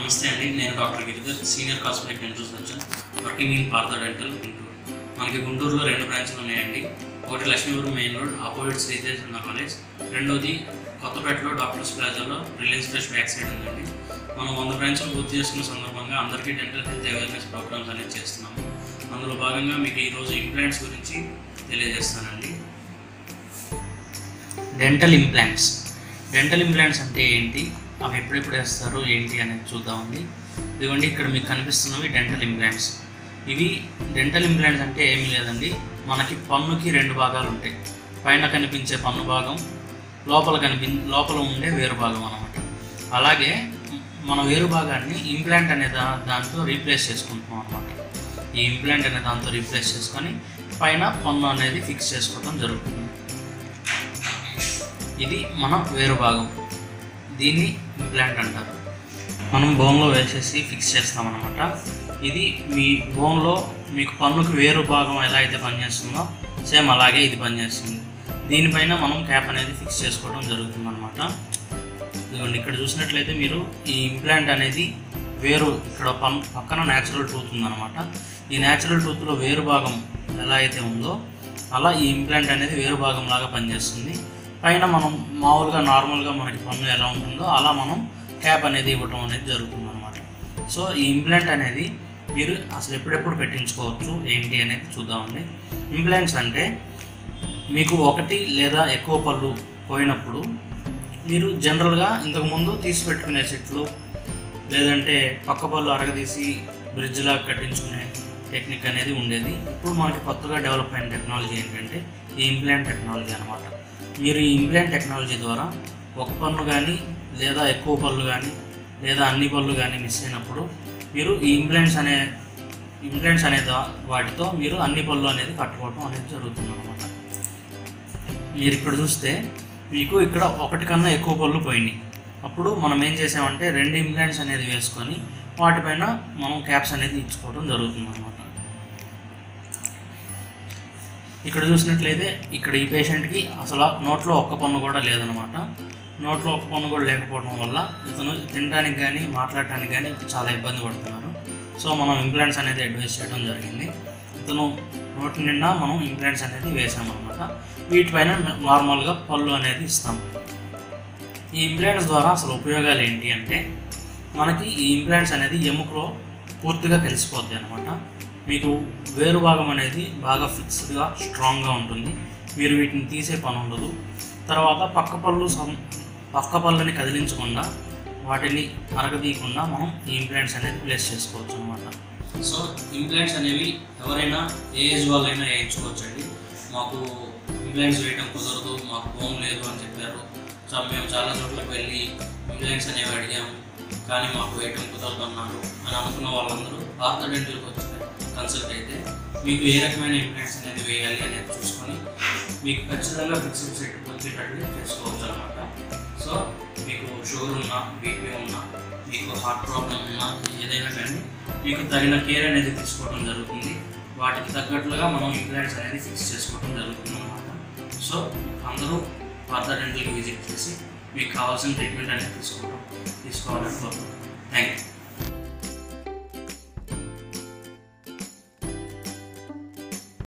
నమస్తే అండి నేను doctor Giridhar senior cosmetic dental surgeon working in Partha dental Guntur మనకి గుంటూరులో రెండు బ్రాంచ్లు ఉన్నాయండి ఒకటి Lakshmipuram main road opposite Sritej ఉన్న కాలేజ్ రెండోది కొత్తపేటలో డాక్టర్స్ ప్లాజాలో రిలయన్స్ ఫ్రెష్ బ్యాక్ సైడ్ ఉందండి మనం వంద బ్రాంచ్లు పూర్తి చేసుకున్న సందర్భంగా అందరికీ డెంటల్ హెల్త్ అవేర్నెస్ ప్రోగ్రామ్స్ అనేది చేస్తున్నాము అందులో భాగంగా మీకు ఈరోజు ఇంప్లాంట్స్ గురించి తెలియజేస్తానండి డెంటల్ ఇంప్లాంట్స్ డెంటల్ ఇంప్లాంట్స్ అంటే ఏంటి అవి ఎప్పుడెప్పుడు వేస్తారు ఏంటి అనేది చూద్దామండి ఇదిగోండి ఇక్కడ మీకు కనిపిస్తున్నవి డెంటల్ ఇంప్లాంట్స్ ఇవి డెంటల్ ఇంప్లాంట్స్ అంటే ఏమీ లేదండి మనకి పన్నుకి రెండు భాగాలు ఉంటాయి పైన కనిపించే పన్ను భాగం లోపల కనిపి లోపల ఉండే వేరు భాగం అనమాట అలాగే మన వేరు భాగాన్ని ఇంప్లాంట్ అనే దా దాంతో రీప్లేస్ చేసుకుంటున్నాం అనమాట ఈ ఇంప్లాంట్ అనే దాంతో రీప్లేస్ చేసుకొని పైన పన్ను అనేది ఫిక్స్ చేసుకోవడం జరుగుతుంది ఇది మన వేరు భాగం దీన్ని ఇంప్లాంట్ అంటారు మనం బోన్లో వేసేసి ఫిక్స్ చేస్తామన్నమాట ఇది మీ బోన్లో మీకు పన్నుకు వేరు భాగం ఎలా అయితే పనిచేస్తుందో సేమ్ అలాగే ఇది పనిచేస్తుంది దీనిపైన మనం క్యాప్ అనేది ఫిక్స్ చేసుకోవడం జరుగుతుంది అనమాట ఇదిగోండి ఇక్కడ చూసినట్లయితే మీరు ఈ ఇంప్లాంట్ అనేది వేరు ఇక్కడ పన్ పక్కన న్యాచురల్ టూత్ ఉందన్నమాట ఈ న్యాచురల్ టూత్లో వేరు భాగం ఎలా అయితే ఉందో అలా ఈ ఇంప్లాంట్ అనేది వేరు భాగం లాగా పనిచేస్తుంది పైన మనం మామూలుగా నార్మల్గా మనకి పన్ను ఎలా ఉంటుందో అలా మనం క్యాప్ అనేది ఇవ్వటం అనేది జరుగుతుంది అనమాట సో ఈ ఇంప్లాంట్ అనేది మీరు అసలు ఎప్పుడెప్పుడు పెట్టించుకోవచ్చు ఏంటి అనేది చూద్దామండి ఇంప్లాంట్స్ అంటే మీకు ఒకటి లేదా ఎక్కువ పళ్ళు పోయినప్పుడు మీరు జనరల్గా ఇంతకుముందు తీసి పెట్టుకునే చెట్లు లేదంటే పక్క పళ్ళు అరగదీసి బ్రిడ్జ్లా కట్టించుకునే టెక్నిక్ అనేది ఉండేది ఇప్పుడు మనకి కొత్తగా డెవలప్ అయిన టెక్నాలజీ ఏంటంటే ఈ ఇంప్లాంట్ టెక్నాలజీ అనమాట మీరు ఈ ఇంప్లాంట్ టెక్నాలజీ ద్వారా ఒక పన్ను కానీ లేదా ఎక్కువ పళ్ళు కానీ లేదా అన్ని పళ్ళు కానీ మిస్ అయినప్పుడు మీరు ఈ ఇంప్లాంట్స్ అనే ఇంప్లాంట్స్ అనే దా- వాటితో మీరు అన్ని పళ్ళు అనేది కట్టుకోవడం అనేది జరుగుతుంది అనమాట మీరు ఇక్కడ చూస్తే మీకు ఇక్కడ ఒకటి కన్నా ఎక్కువ పళ్ళు పోయినాయి అప్పుడు మనం ఏం చేసామంటే రెండు ఇంప్లాంట్స్ అనేది వేసుకొని వాటిపైన మనం క్యాప్స్ అనేది ఇచ్చుకోవడం జరుగుతుంది అనమాట ఇక్కడ చూసినట్లయితే ఇక్కడ ఈ పేషెంట్కి అసలు నోట్లో ఒక్క పన్ను కూడా లేదనమాట నోట్లో ఒక్క పన్ను కూడా లేకపోవడం వల్ల ఇతను తినడానికి కానీ మాట్లాడటానికి కానీ చాలా ఇబ్బంది పడుతున్నారు సో మనం ఇంప్లాంట్స్ అనేది అడ్వైస్ చేయడం జరిగింది ఇతను నోటి నిండా మనం ఇంప్లాంట్స్ అనేది వేసామన్నమాట వీటిపైన నార్మల్గా పళ్ళు అనేది ఇస్తాం ఈ ఇంప్లాంట్స్ ద్వారా అసలు ఉపయోగాలు ఏంటి అంటే మనకి ఈ ఇంప్లాంట్స్ అనేది ఎముకలో పూర్తిగా కలిసిపోద్ది అనమాట మీకు వేరు భాగం అనేది బాగా ఫిక్స్డ్గా స్ట్రాంగ్గా ఉంటుంది మీరు వీటిని తీసే పని ఉండదు తర్వాత పక్క పళ్ళు సం- పక్క పళ్ళని కదిలించకుండా వాటిని అరగదీయకుండా మనం ఈ ఇంప్లాంట్స్ అనేది ప్లేస్ చేసుకోవచ్చు అనమాట సో ఇంప్లాంట్స్ అనేవి ఎవరైనా ఏ ఏజ్ వాళ్ళైనా వేయించుకోవచ్చండి మాకు ఇంప్లాంట్స్ వేయడం కుదరదు మాకు హోమ్ లేదు అని చెప్పారు సో మేము చాలా చోట్లకి వెళ్ళి ఇంప్లాంట్స్ అనేవి అడిగాము కానీ మాకు వేయటం కుదరదు అన్నారు అని అనుకున్న వాళ్ళందరూ పాత డెంటల్కి వచ్చి కన్సల్ట్ అయితే మీకు ఏ రకమైన ఇంప్లాంట్స్ అనేది వేయాలి అనేది చూసుకొని మీకు ఖచ్చితంగా ఫిక్స్డ్ సెట్ వచ్చేటట్టు చేసుకోవచ్చు అనమాట సో మీకు షుగర్ ఉన్నా బీపీ ఉన్నా మీకు హార్ట్ ప్రాబ్లం ఉన్నా ఏదైనా కానీ మీకు తగిన కేర్ అనేది తీసుకోవడం జరుగుతుంది వాటికి తగ్గట్లుగా మనం ఇంప్లాంట్స్ అనేది ఫిక్స్ చేసుకోవడం జరుగుతుంది అనమాట సో అందరూ పాత డెంటల్కి విజిట్ చేసి మీకు కావాల్సిన ట్రీట్మెంట్ అనేది తీసుకోవడం తీసుకోవాలని కోరుకుంటున్నాను థ్యాంక్ యూ